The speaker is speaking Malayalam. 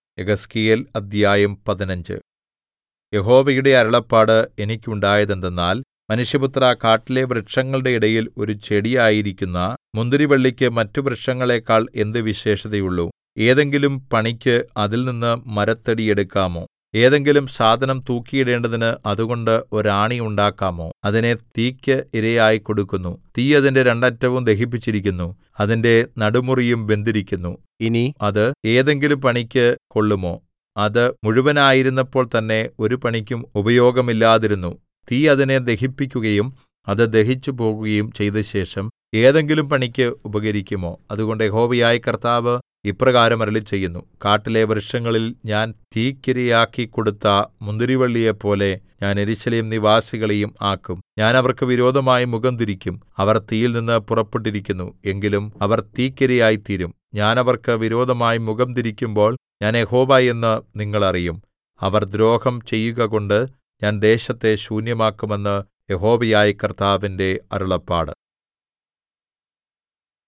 യെഹെസ്കേൽ അദ്ധ്യായം പതിനഞ്ച് യഹോവയുടെ അരുളപ്പാട് എനിക്കുണ്ടായതെന്തെന്നാൽ മനുഷ്യപുത്രാ കാട്ടിലെ വൃക്ഷങ്ങളുടെ ഇടയിൽ ഒരു ചെടിയായിരിക്കുന്ന മുന്തിരിവള്ളിക്ക് മറ്റു വൃക്ഷങ്ങളെക്കാൾ എന്ത് വിശേഷതയുള്ളു ഏതെങ്കിലും പണിക്ക് അതിൽനിന്ന് മരത്തടി എടുക്കാമോ ഏതെങ്കിലും സാധനം തൂക്കിയിടേണ്ടതിന് അതുകൊണ്ട് ഒരാണി ഉണ്ടാക്കാമോ അതിനെ തീക്ക് ഇരയായി കൊടുക്കുന്നു തീ അതിന്റെ രണ്ടറ്റവും ദഹിപ്പിച്ചിരിക്കുന്നു അതിന്റെ നടുമുറിയും വെന്തിരിക്കുന്നു ഇനി അത് ഏതെങ്കിലും പണിക്ക് കൊള്ളുമോ അത് മുഴുവനായിരുന്നപ്പോൾ തന്നെ ഒരു പണിക്കും ഉപയോഗമില്ലാതിരുന്നു തീ അതിനെ ദഹിപ്പിക്കുകയും അത് ദഹിച്ചുപോകുകയും ചെയ്തശേഷം ഏതെങ്കിലും പണിക്ക് ഉപകരിക്കുമോ അതുകൊണ്ട് യഹോവയായ കർത്താവ് ഇപ്രകാരം അരുളിച്ചെയ്യുന്നു കാട്ടിലെ വൃക്ഷങ്ങളിൽ ഞാൻ തീക്കിരയാക്കി കൊടുത്ത മുന്തിരിവള്ളിയെപ്പോലെ ഞാൻ യെരൂശലേം നിവാസികളെയും ആക്കും ഞാൻ അവർക്ക് വിരോധമായി മുഖം തിരിക്കും അവർ തീയിൽനിന്ന് പുറപ്പെട്ടിരിക്കുന്നു എങ്കിലും അവർ തീക്കിരയായിത്തീരും ഞാൻ അവർക്ക് വിരോധമായി മുഖം തിരിക്കുമ്പോൾ ഞാൻ യഹോവ എന്ന് നിങ്ങൾ അറിയും അവർ ദ്രോഹം ചെയ്യുകകൊണ്ട് ഞാൻ ദേശത്തെ ശൂന്യമാക്കുമെന്ന് യഹോവയായ കർത്താവിന്റെ അരുളപ്പാട്